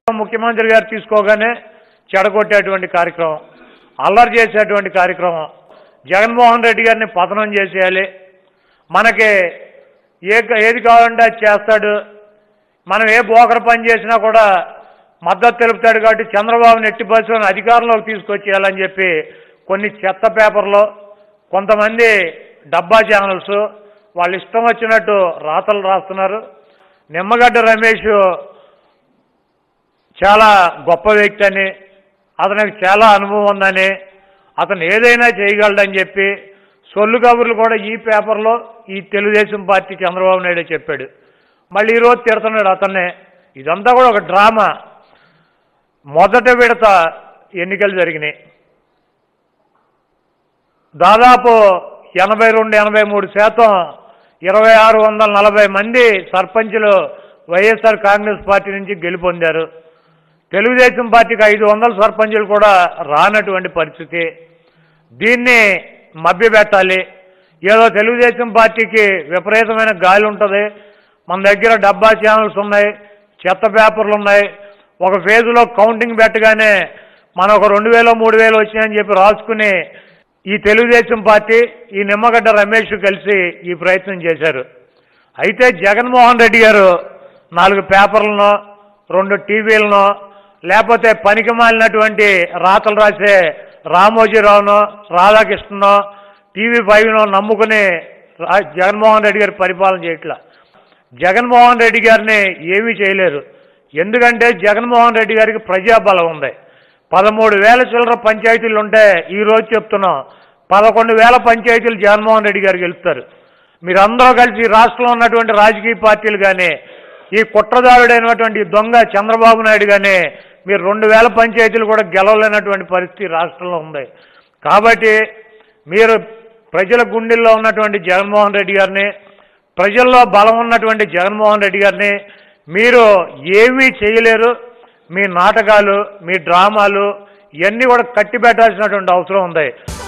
ముఖ్యమంత్రి గారు తీసుకోగానే చెడగొట్టేటువంటి కార్యక్రమం అల్లరి చేసేటువంటి కార్యక్రమం జగన్మోహన్ రెడ్డి గారిని పతనం చేసేయాలి మనకి ఏ ఏది కావాలంటే అది చేస్తాడు మనం ఏ బోకర పని చేసినా కూడా మద్దతు తెలుపుతాడు కాబట్టి చంద్రబాబుని ఎట్టి పరిస్థితులను అధికారంలోకి తీసుకొచ్చేయాలని చెప్పి కొన్ని చెత్త పేపర్లో కొంతమంది డబ్బా ఛానల్స్ వాళ్ళు ఇష్టం వచ్చినట్టు రాతలు రాస్తున్నారు నిమ్మగడ్డ రమేష్ చాలా గొప్ప వ్యక్తి అని అతనికి చాలా అనుభవం ఉందని అతను ఏదైనా చేయగలడని చెప్పి సొల్లు కబుర్లు కూడా ఈ పేపర్లో ఈ తెలుగుదేశం పార్టీ చంద్రబాబు నాయుడు చెప్పాడు మళ్ళీ ఈరోజు తిడుతున్నాడు అతన్నే ఇదంతా కూడా ఒక డ్రామా మొదట విడత ఎన్నికలు జరిగినాయి దాదాపు ఎనభై రెండు ఎనభై మూడు శాతం ఇరవై ఆరు వందల నలభై మంది సర్పంచులు వైఎస్ఆర్ కాంగ్రెస్ పార్టీ నుంచి గెలుపొందారు తెలుగుదేశం పార్టీకి ఐదు వందల సర్పంచులు కూడా రానటువంటి పరిస్థితి దీన్ని మభ్యపెట్టాలి ఏదో తెలుగుదేశం పార్టీకి విపరీతమైన గాలి ఉంటుంది మన దగ్గర డబ్బా ఛానల్స్ ఉన్నాయి చెత్త పేపర్లు ఉన్నాయి ఒక ఫేజ్లో కౌంటింగ్ పెట్టగానే మనం ఒక రెండు వేలు మూడు వేలు వచ్చినాయని చెప్పి రాసుకుని ఈ తెలుగుదేశం పార్టీ ఈ నిమ్మగడ్డ రమేష్ కలిసి ఈ ప్రయత్నం చేశారు అయితే జగన్మోహన్ రెడ్డి గారు నాలుగు పేపర్లను రెండు టీవీలను లేకపోతే పనికి మాలినటువంటి రాతలు రాసే రామోజీరావును రాధాకృష్ణను టీవీ ఫైవ్ను నమ్ముకుని రా- జగన్మోహన్ రెడ్డి గారి పరిపాలన చేయట్లా జగన్మోహన్ రెడ్డి గారిని ఏమీ చేయలేరు ఎందుకంటే జగన్మోహన్ రెడ్డి గారికి ప్రజాబలం ఉంది పదమూడు వేల చిల్లర పంచాయతీలు ఉంటే ఈ రోజు చెప్తున్నాం పదకొండు వేల పంచాయతీలు జగన్మోహన్ రెడ్డి గారు గెలుస్తారు మీరందరూ కలిసి ఈ రాష్ట్రంలో ఉన్నటువంటి రాజకీయ పార్టీలు కానీ ఈ కుట్రదారుడైనటువంటి దొంగ చంద్రబాబు నాయుడు కానీ మీరు రెండు వేల పంచాయతీలు కూడా గెలవలేనటువంటి పరిస్థితి రాష్ట్రంలో ఉంది కాబట్టి మీరు ప్రజల గుండెల్లో ఉన్నటువంటి జగన్మోహన్ రెడ్డి గారిని ప్రజల్లో బలం ఉన్నటువంటి జగన్మోహన్ రెడ్డి గారిని మీరు ఏమీ చేయలేరు మీ నాటకాలు మీ డ్రామాలు ఇవన్నీ కూడా కట్టిబెట్టాల్సినటువంటి అవసరం ఉంది